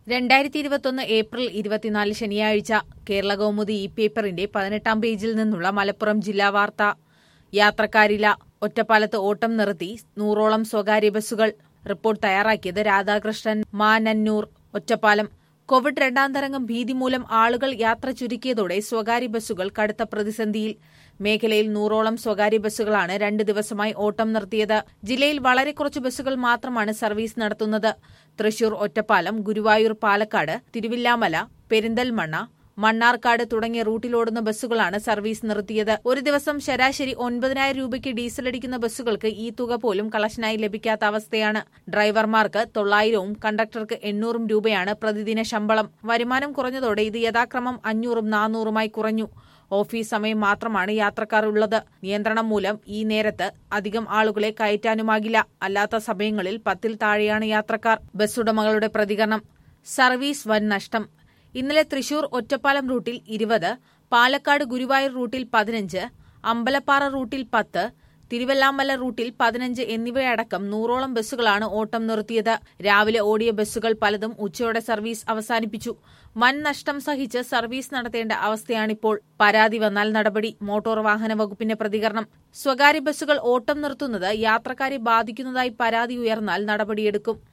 രണ്ടായിരത്തി ഇരുപത്തൊന്ന് ഏപ്രിൽ ഇരുപത്തിനാല് ശനിയാഴ്ച കേരള കൗമുദി ഇ പേപ്പറിന്റെ പതിനെട്ടാം പേജിൽ നിന്നുള്ള മലപ്പുറം ജില്ലാ വാർത്ത യാത്രക്കാരില്ല ഒറ്റപ്പാലത്ത് ഓട്ടം നിർത്തി നൂറോളം സ്വകാര്യ ബസ്സുകൾ റിപ്പോർട്ട് തയ്യാറാക്കിയത് രാധാകൃഷ്ണൻ മാനന്നൂർ ഒറ്റപ്പാലം കോവിഡ് രണ്ടാം തരംഗം ഭീതി മൂലം ആളുകൾ യാത്ര ചുരുക്കിയതോടെ സ്വകാര്യ ബസ്സുകൾ കടുത്ത പ്രതിസന്ധിയിൽ മേഖലയിൽ നൂറോളം സ്വകാര്യ ബസ്സുകളാണ് രണ്ട് ദിവസമായി ഓട്ടം നിർത്തിയത് ജില്ലയിൽ വളരെ കുറച്ച് ബസ്സുകൾ മാത്രമാണ് സർവീസ് നടത്തുന്നത് തൃശൂർ ഒറ്റപ്പാലം ഗുരുവായൂർ പാലക്കാട് തിരുവില്ലാമല പെരിന്തൽമണ്ണ മണ്ണാർക്കാട് തുടങ്ങിയ റൂട്ടിലോടുന്ന ബസ്സുകളാണ് സർവീസ് നിർത്തിയത് ഒരു ദിവസം ശരാശരി ഒൻപതിനായിരം രൂപയ്ക്ക് ഡീസലടിക്കുന്ന ബസ്സുകൾക്ക് ഈ തുക പോലും കളക്ഷനായി ലഭിക്കാത്ത അവസ്ഥയാണ് ഡ്രൈവർമാർക്ക് തൊള്ളായിരവും കണ്ടക്ടർക്ക് എണ്ണൂറും രൂപയാണ് പ്രതിദിന ശമ്പളം വരുമാനം കുറഞ്ഞതോടെ ഇത് യഥാക്രമം അഞ്ഞൂറും നാനൂറുമായി കുറഞ്ഞു ഓഫീസ് സമയം മാത്രമാണ് യാത്രക്കാർ ഉള്ളത് നിയന്ത്രണം മൂലം ഈ നേരത്ത് അധികം ആളുകളെ കയറ്റാനുമാകില്ല അല്ലാത്ത സമയങ്ങളിൽ പത്തിൽ താഴെയാണ് യാത്രക്കാർ ബസ് ഉടമകളുടെ പ്രതികരണം സർവീസ് വൻ നഷ്ടം ഇന്നലെ തൃശൂർ ഒറ്റപ്പാലം റൂട്ടിൽ ഇരുപത് പാലക്കാട് ഗുരുവായൂർ റൂട്ടിൽ പതിനഞ്ച് അമ്പലപ്പാറ റൂട്ടിൽ പത്ത് തിരുവല്ലാമല റൂട്ടിൽ പതിനഞ്ച് എന്നിവയടക്കം നൂറോളം ബസ്സുകളാണ് ഓട്ടം നിർത്തിയത് രാവിലെ ഓടിയ ബസ്സുകൾ പലതും ഉച്ചയോടെ സർവീസ് അവസാനിപ്പിച്ചു വൻ നഷ്ടം സഹിച്ച് സർവീസ് നടത്തേണ്ട അവസ്ഥയാണിപ്പോൾ പരാതി വന്നാൽ നടപടി മോട്ടോർ വാഹന വകുപ്പിന്റെ പ്രതികരണം സ്വകാര്യ ബസ്സുകൾ ഓട്ടം നിർത്തുന്നത് യാത്രക്കാരെ ബാധിക്കുന്നതായി പരാതി ഉയർന്നാൽ നടപടിയെടുക്കും